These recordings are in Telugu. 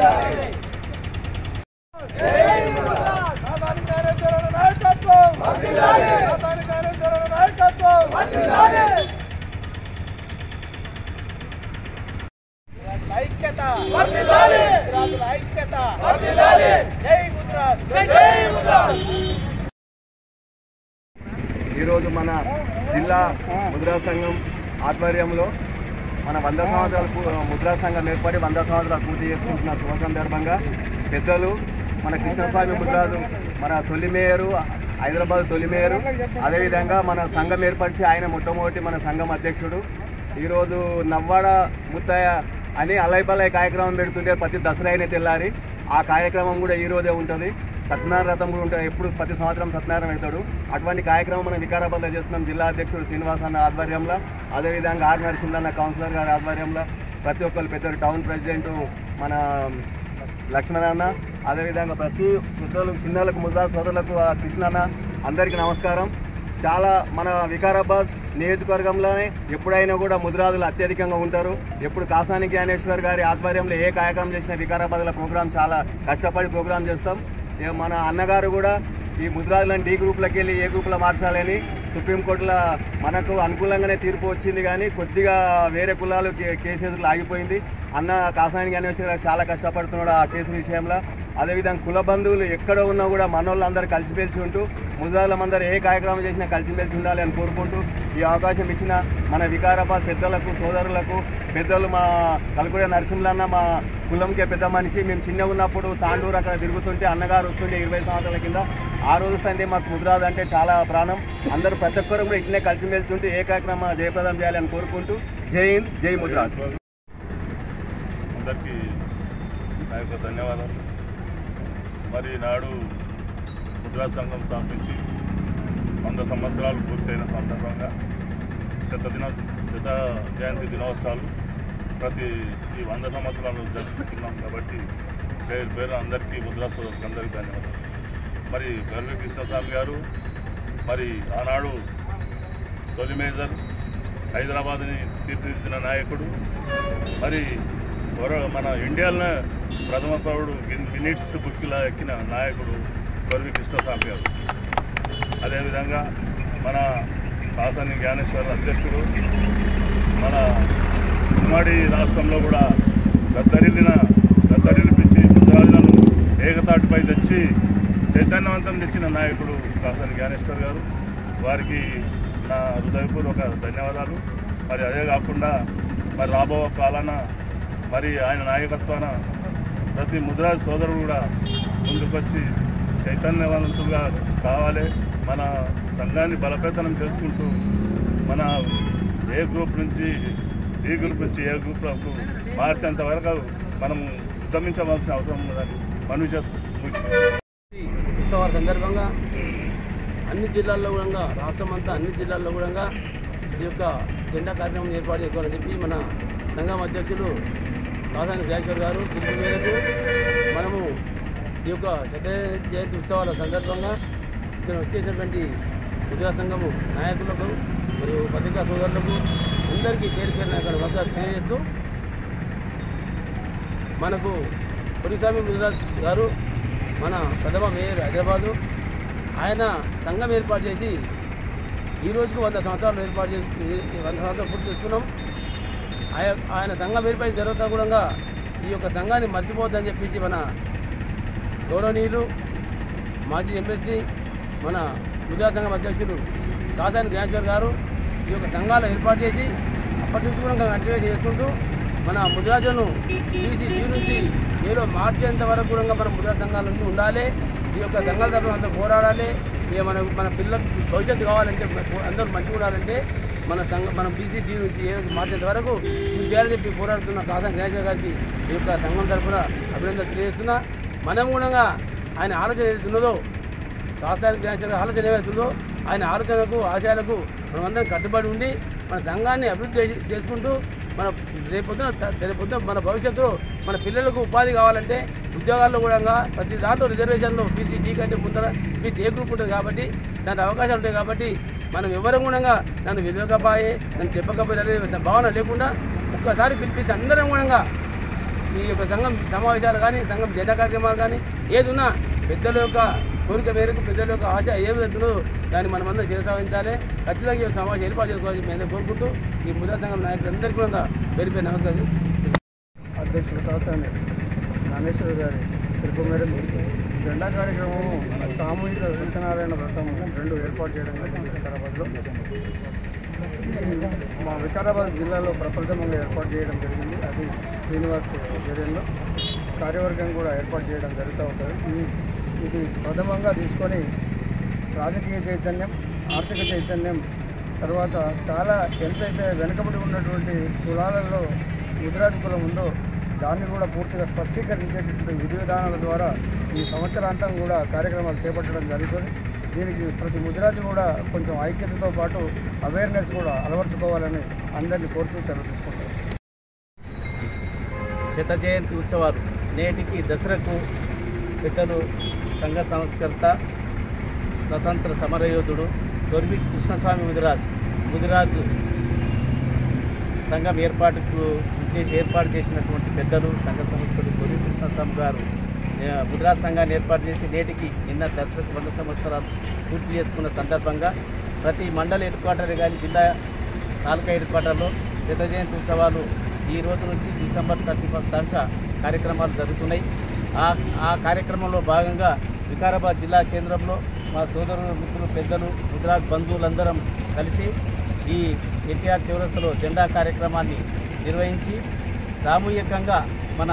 ఐక్యత గుజరాతుల ఐక్యత జై గుజరాత్ జై గుజరాత్ ఈరోజు మన జిల్లా ముద్రా సంఘం ఆధ్వర్యంలో మన వంద సంవత్సరాల పూ- ముద్రా సంఘం ఏర్పడి వంద సంవత్సరాలు పూర్తి చేసుకుంటున్న శుభ సందర్భంగా పెద్దలు మన కృష్ణస్వామి ముద్రాజు మన తొలి మేయరు హైదరాబాద్ తొలి మేయరు అదేవిధంగా మన సంఘం ఏర్పరిచి ఆయన మొట్టమొదటి మన సంఘం అధ్యక్షుడు ఈరోజు నవ్వాడ ముత్తయ్య అని అలైపలై కార్యక్రమం పెడుతుంటే ప్రతి దసరా అయిన తెల్లారి ఆ కార్యక్రమం కూడా ఈ రోజే ఉంటుంది సత్యనారాయణ రథం కూడా ఉంటుంది ఎప్పుడు ప్రతి సంవత్సరం సత్యనారాయణ అవుతాడు అటువంటి కార్యక్రమం మనం వికారాబాద్లో చేస్తున్నాం జిల్లా అధ్యక్షుడు శ్రీనివాస్ అన్న ఆధ్వర్యంలో అదేవిధంగా ఆర్ నరసింహ అన్న కౌన్సిలర్ గారి ఆధ్వర్యంలో ప్రతి ఒక్కరు పెద్దలు టౌన్ ప్రెసిడెంట్ మన లక్ష్మణ అన్న అదేవిధంగా ప్రతి పెద్దలు చిన్నలకు ముద్రా సోదరులకు ఆ కృష్ణ అన్న అందరికీ నమస్కారం చాలా మన వికారాబాద్ నియోజకవర్గంలోనే ఎప్పుడైనా కూడా ముద్రాదులు అత్యధికంగా ఉంటారు ఎప్పుడు కాసాని జ్ఞానేశ్వర్ గారి ఆధ్వర్యంలో ఏ కార్యక్రమం చేసినా వికారాబాద్లో ప్రోగ్రాం చాలా కష్టపడి ప్రోగ్రాం చేస్తాం ఏ మన అన్నగారు కూడా ఈ ముద్రాదులను డి గ్రూప్లోకి వెళ్ళి ఏ గ్రూప్లో మార్చాలని సుప్రీంకోర్టులో మనకు అనుకూలంగానే తీర్పు వచ్చింది కానీ కొద్దిగా వేరే కులాలు కే- కేసులు ఆగిపోయింది అన్న కాసాని జ్ఞానేశ్వర్ గారు చాలా కష్టపడుతున్నాడు ఆ కేసు విషయంలో అదేవిధంగా కుల బంధువులు ఎక్కడ ఉన్నా కూడా మనోళ్ళు అందరూ కలిసిమెలిసి ఉంటూ ముద్రాలందరూ ఏ కార్యక్రమం చేసినా కలిసిమెలిసి ఉండాలి అని కోరుకుంటూ ఈ అవకాశం ఇచ్చిన మన వికారాబాద్ పెద్దలకు సోదరులకు పెద్దలు మా కలుగుడే నరసింహలన్న మా కులంకే పెద్ద మనిషి మేము చిన్నగా ఉన్నప్పుడు తాండూరు అక్కడ తిరుగుతుంటే అన్నగారు వస్తుంటే ఇరవై సంవత్సరాల కింద ఆ రోజు సందే మాకు ముద్రాదు అంటే చాలా ప్రాణం అందరూ ప్రతి ఒక్కరు కూడా ఇట్లనే కలిసిమెలిసి ఉంటూ ఏ కార్యక్రమం జయప్రదం చేయాలని కోరుకుంటూ జై హింద్ జై ముద్రాజ్ అందరికీ నా యొక్క ధన్యవాదాలు మరి నాడు ముద్రా సంఘం స్థాపించి వంద సంవత్సరాలు పూర్తయిన సందర్భంగా శతదిన శత జయంతి దినోత్సవాలు ప్రతి ఈ వంద సంవత్సరాలు జరుపుకుంటున్నాం కాబట్టి పేరు పేరు అందరికీ ముద్రా సోదరులకు అందరికీ ధన్యవాదాలు మరి గర్వి కృష్ణస్వామి గారు మరి ఆనాడు తొలి మేజర్ హైదరాబాద్ని తీర్చిదిద్దిన నాయకుడు మరి వర- మన ఇండియాలో ప్రథమ పౌరుడు గిన్- మినిట్స్ బుక్లా ఎక్కిన నాయకుడు కొరవి కృష్ణస్వామి గారు అదేవిధంగా మన కాసాని జ్ఞానేశ్వర అధ్యక్షుడు మన ఉమ్మడి రాష్ట్రంలో కూడా గద్దరిల్లిన గద్దరిల్లిపించి ముద్రాజులను ఏకతాటిపై తెచ్చి చైతన్యవంతం తెచ్చిన నాయకుడు కాసాని జ్ఞానేశ్వర్ గారు వారికి నా హృదయపూర్వక ధన్యవాదాలు మరి అదే కాకుండా మరి రాబో కాలాన మరి ఆయన నాయకత్వాన ప్రతి ముద్రా సోదరుడు కూడా ముందుకొచ్చి చైతన్యవంతులుగా కావాలి మన సంఘాన్ని బలోపేతనం చేసుకుంటూ మన ఏ గ్రూప్ నుంచి ఈ గ్రూప్ నుంచి ఏ గ్రూప్లకు మార్చేంత వరకు మనం ఉద్యమించవలసిన అవసరం ఉందని మనవి చేస్తూ ముగిస్తున్నాను. ఉత్సవాల సందర్భంగా అన్ని జిల్లాల్లో కూడా రాష్ట్రం అంతా అన్ని జిల్లాల్లో కూడా ఈ యొక్క జెండా కార్యక్రమం ఏర్పాటు చేసుకోవాలని చెప్పి మన సంఘం అధ్యక్షులు కాసాని జయేశ్వర్ గారు పిలుపు మేరకు మనము ఈ యొక్క శత జయంతి ఉత్సవాల సందర్భంగా ఇక్కడ వచ్చేసినటువంటి ముద్రా సంఘము నాయకులకు మరియు పత్రికా సోదరులకు అందరికీ పేరు పేరున ఇక్కడ మద్దతు తెలియజేస్తూ మనకు పురిస్వామి ముదిరాజ్ గారు మన ప్రథమ మేయర్ హైదరాబాదు ఆయన సంఘం ఏర్పాటు చేసి ఈ రోజుకు వంద సంవత్సరాలు ఏర్పాటు చేసి వంద సంవత్సరాలు పూర్తి చేసుకున్నాం ఆయ- ఆయన సంఘం ఏర్పడిన తర్వాత కూడా ఈ యొక్క సంఘాన్ని మర్చిపోవద్దని చెప్పేసి మన గౌరవనీయులు మాజీ ఎమ్మెల్సీ మన ముద్రా సంఘం అధ్యక్షులు కాసాని జ్ఞానేశ్వర్ గారు ఈ యొక్క సంఘాలు ఏర్పాటు చేసి అప్పటి నుంచి కూడా కంటిన్యూ చేసుకుంటూ మన ముద్రాజను తీసి ఈ నుంచి ఏదో మార్చేంత వరకు కూడా మన ముద్రా సంఘాల నుంచి ఉండాలి ఈ యొక్క సంఘాల తరఫున అందరూ పోరాడాలి ఇక మన మన పిల్లలకు భవిష్యత్తు కావాలంటే అందరూ మంచిగా ఉండాలంటే మన సంఘ మన బీసీడీ నుంచి ఏ మార్చేంత వరకు ఇది చేయాలని చెప్పి పోరాడుతున్న కాసాని జ్ఞానేశ్వర్ గారికి ఈ యొక్క సంఘం తరఫున అభినందన తెలియజేస్తున్నా మనం కూడా ఆయన ఆలోచన ఏదైతే ఉన్నదో రాష్ట్రానికి జ్ఞానేశ్వర ఆలోచన ఏమవుతుందో ఆయన ఆలోచనకు ఆశయాలకు మనం అందరం కట్టుబడి ఉండి మన సంఘాన్ని అభివృద్ధి చేసి- చేసుకుంటూ మన రేపొద్దున త- రేపొద్దున మన భవిష్యత్తులో మన పిల్లలకు ఉపాధి కావాలంటే ఉద్యోగాల్లో కూడా ప్రతి దాంట్లో రిజర్వేషన్లో బీసీ డి కంటే ముందర బీసీ ఏ గ్రూప్ ఉంటుంది కాబట్టి దాంట్లో అవకాశాలు ఉంటాయి కాబట్టి మనం ఎవరం కూడా నన్ను విధవకపోయే నన్ను చెప్పకపోయే అనే భావన లేకుండా ఒక్కసారి పిలిపిస్తే అందరం కూడా ఈ యొక్క సంఘం సమావేశాలు కానీ సంఘం జెండా కార్యక్రమాలు కానీ ఏది ఉన్నా పెద్దల యొక్క కోరిక మేరకు పెద్దల యొక్క ఆశ ఏమి వెళ్తుందో దాన్ని మనమందరం చేసావించాలి ఖచ్చితంగా ఈ సమావేశం ఏర్పాటు చేసుకోవాలని మేము కోరుకుంటూ ఈ ముద్రా సంఘం నాయకులందరికీ కూడా పేరు పేరు నమస్కారం అధ్యక్షుడు కాసాని నాగేశ్వర గారి పిలుపు మేరకు జెండా కార్యక్రమం సామూహిక సత్యనారాయణ వ్రతం రెండు ఏర్పాటు చేయడం జరిగింది వికారాబాద్లో ఇది మా వికారాబాద్ జిల్లాలో ప్రప్రథమంగా ఏర్పాటు చేయడం జరిగింది అది శ్రీనివాస్ చర్యల్లో కార్యవర్గం కూడా ఏర్పాటు చేయడం జరుగుతూ ఉంటుంది ఈ ఇది ప్రథమంగా తీసుకొని రాజకీయ చైతన్యం ఆర్థిక చైతన్యం తర్వాత చాలా ఎంతైతే వెనుకబడి ఉన్నటువంటి కులాలలో ముదిరాజు కులం ఉందో దాన్ని కూడా పూర్తిగా స్పష్టీకరించేటటువంటి విధి విధానాల ద్వారా ఈ సంవత్సరాంతం కూడా కార్యక్రమాలు చేపట్టడం జరుగుతుంది దీనికి ప్రతి ముదిరాజు కూడా కొంచెం ఐక్యతతో పాటు అవేర్నెస్ కూడా అలవర్చుకోవాలని అందరినీ కోరుతూ సెలవు తీసుకుంటారు శత జయంతి ఉత్సవాలు నేటికి దసరాకు పెద్దలు సంఘ సంస్కర్త స్వతంత్ర సమరయోధుడు దొర్బిస్ కృష్ణస్వామి ముదిరాజ్ ముదిరాజు సంఘం ఏర్పాటుకు చేసి ఏర్పాటు చేసినటువంటి పెద్దలు సంఘ సంస్థలు దొర్బి కృష్ణస్వామి గారు ఆ, ముదిరాజ్ సంఘాన్ని ఏర్పాటు చేసి నేటికి నిన్న దసరాకు వంద సంవత్సరాలు పూర్తి చేసుకున్న సందర్భంగా ప్రతి మండల హెడ్ క్వార్టర్ కానీ జిల్లా తాలూకా హెడ్ క్వార్టర్లో శత జయంతి ఉత్సవాలు ఈ రోజు నుంచి డిసెంబర్ థర్టీ ఫస్ట్ దాకా కార్యక్రమాలు జరుగుతున్నాయి ఆ ఆ కార్యక్రమంలో భాగంగా వికారాబాద్ జిల్లా కేంద్రంలో మా సోదరులు మిత్రులు పెద్దలు గుజరాత్ బంధువులందరం కలిసి ఈ ఎన్టీఆర్ చౌరస్తలో జెండా కార్యక్రమాన్ని నిర్వహించి సామూహికంగా మన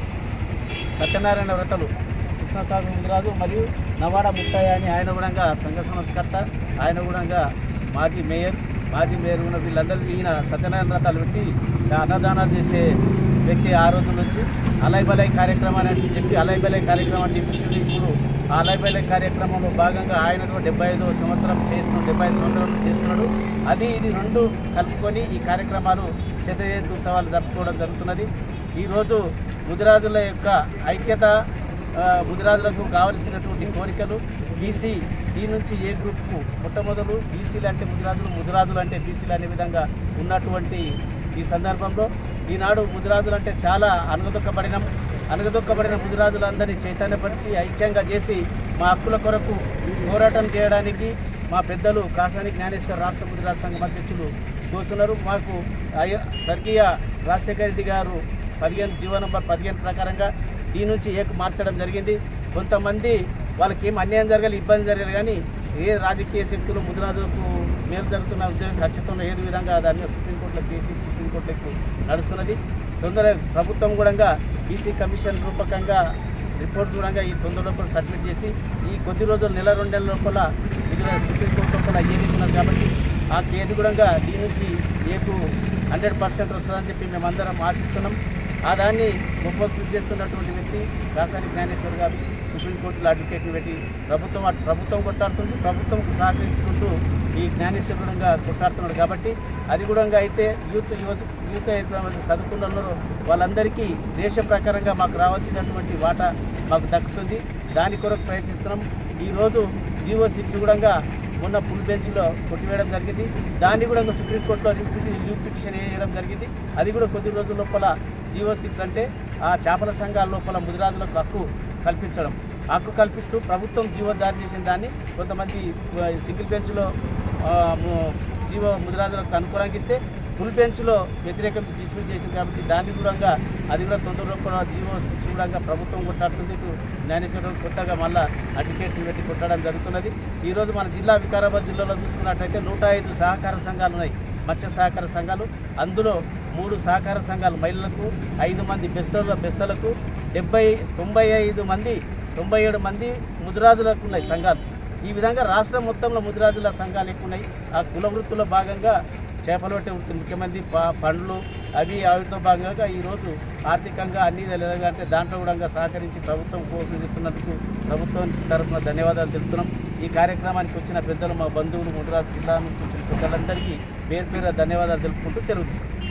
సత్యనారాయణ వ్రతలు కృష్ణస్వామి ముందురాజు మరియు నవాడ ముత్తయ్య అని ఆయన కూడా సంఘ సంస్కర్త ఆయన కూడా మాజీ మేయర్ మాజీ మేయర్ ఉన్న వీళ్ళందరూ ఈయన సత్యనారాయణ వ్రతాలు పెట్టి అన్నదానాలు చేసే వ్యక్తి ఆ రోజు నుంచి అలై బలై కార్యక్రమాన్ని అని చెప్పి అలై బలై కార్యక్రమాన్ని చెప్పించింది ఇప్పుడు ఆ అలై బలై కార్యక్రమంలో భాగంగా ఆయన కూడా డెబ్బై ఐదో సంవత్సరం చేస్తున్నాడు డెబ్బై ఐదు సంవత్సరం చేస్తున్నాడు అది ఇది రెండు కలుపుకొని ఈ కార్యక్రమాలు శత జయంతి ఉత్సవాలు జరుపుకోవడం జరుగుతున్నది ఈరోజు ముదిరాజుల యొక్క ఐక్యత ఆ, ముదిరాజులకు కావలసినటువంటి కోరికలు బీసీ ఈ నుంచి ఏ గ్రూప్కు మొట్టమొదలు బీసీలు అంటే ముదిరాజులు ముదిరాజులు అంటే బీసీలు అనే విధంగా ఉన్నటువంటి ఈ సందర్భంలో ఈనాడు ముదిరాజులు అంటే చాలా అనగదొక్కబడిన అనగదొక్కబడిన ముదిరాజులందరినీ చైతన్యపరిచి ఐక్యంగా చేసి మా హక్కుల కొరకు పోరాటం చేయడానికి మా పెద్దలు కాసాని జ్ఞానేశ్వర రాష్ట్ర ముదిరాజు సంఘం అధ్యక్షులు కూర్చున్నారు మాకు అయ్య- స్వర్గీయ రాజశేఖర రెడ్డి గారు పదిహేను జీవో నంబర్ పదిహేను ప్రకారంగా ఈ నుంచి ఏకు మార్చడం జరిగింది కొంతమంది వాళ్ళకి ఏం అన్యాయం జరగాలి ఇబ్బంది జరగాలి కానీ ఏ రాజకీయ శక్తులు ముదిరాజులకు మేలు జరుగుతున్న ఉద్యోగం ఖచ్చితంగా ఏది విధంగా దాన్ని సుప్రీంకోర్టులో కేసి సుప్రీంకోర్టులకు నడుస్తున్నది తొందర ప్రభుత్వం కూడా బీసీ కమిషన్ రూపకంగా రిపోర్ట్ కూడా ఈ తొందర లోపల సబ్మిట్ చేసి ఈ కొద్ది రోజులు నెల రెండు నెలల లోపల ఇది సుప్రీంకోర్టు లోపల ఏది కాబట్టి ఆ కేది కూడా దీని నుంచి ఏకు హండ్రెడ్ పర్సెంట్ వస్తుందని చెప్పి మేమందరం ఆశిస్తున్నాం ఆ దాన్ని గొప్ప కృషి చేస్తున్నటువంటి వ్యక్తి కాసాని జ్ఞానేశ్వర్ గారు సుప్రీంకోర్టులో అడ్వకేట్ని పెట్టి ప్రభుత్వం అటు ప్రభుత్వం కొట్టాడుతుంది ప్రభుత్వంకు సహకరించుకుంటూ ఈ జ్ఞానేశ్వరుడంగా కొట్టాడుతున్నాడు కాబట్టి అది కూడా అయితే యూత్ యువత యూత్ అయితే చదువుకున్నారో వాళ్ళందరికీ దేశ ప్రకారంగా మాకు రావాల్సినటువంటి వాటా మాకు దక్కుతుంది దాని కొరకు ప్రయత్నిస్తున్నాం ఈరోజు జీవో సిక్స్ కూడా మొన్న ఫుల్ బెంచ్లో కొట్టివేయడం జరిగింది దాన్ని కూడా ఇంకా సుప్రీంకోర్టులో రివ్యూ పిటిషన్ వేయడం జరిగింది అది కూడా కొద్ది రోజుల లోపల జీవో సిక్స్ అంటే ఆ చేపల సంఘాల లోపల ముదిరాజులకు హక్కు కల్పించడం హక్కు కల్పిస్తూ ప్రభుత్వం జీవో జారీ చేసిన దాన్ని కొంతమంది ఆ, సింగిల్ బెంచ్లో ఆ, ము- జీవో ముదిరాజులకు అనుకూలంగా ఇస్తే ఫుల్ బెంచ్లో వ్యతిరేకం డిస్మిస్ చేసింది కాబట్టి దాన్ని కూడా అది కూడా తొందరలో కూడా జీవో సిక్స్ కూడా ప్రభుత్వం కొట్టాడుతుంది ఇటు జ్ఞానేశ్వరం కొత్తగా మళ్ళా అడ్వకేట్స్ పెట్టి కొట్టడం జరుగుతున్నది ఈరోజు మన జిల్లా వికారాబాద్ జిల్లాలో చూసుకున్నట్లయితే నూట ఐదు సహకార సంఘాలు ఉన్నాయి మత్స్య సహకార సంఘాలు అందులో మూడు సహకార సంఘాలు మహిళలకు ఐదు మంది బెస్తల బెస్తలకు డెబ్బై తొంభై ఐదు మంది తొంభై ఏడు మంది ముదిరాజులకు ఉన్నాయి సంఘాలు ఈ విధంగా రాష్ట్రం మొత్తంలో ముదిరాజుల సంఘాలు ఎక్కువ ఉన్నాయి ఆ కుల వృత్తిలో భాగంగా చేపలు పట్టే వృత్తి ముఖ్యమంది ప- పండ్లు అవి వాటితో భాగంగా ఈరోజు ఆర్థికంగా అన్ని విధంగా అంటే దాంట్లో కూడా సహకరించి ప్రభుత్వం కోరుకునిస్తున్నందుకు ప్రభుత్వం తరఫున ధన్యవాదాలు తెలుపుతున్నాం ఈ కార్యక్రమానికి వచ్చిన పెద్దలు మా బంధువులు ముదిరాజు జిల్లా నుంచి వచ్చిన పెద్దలందరికీ పేరు పేరు ధన్యవాదాలు తెలుపుకుంటూ సెలవు తీసుకుంటాం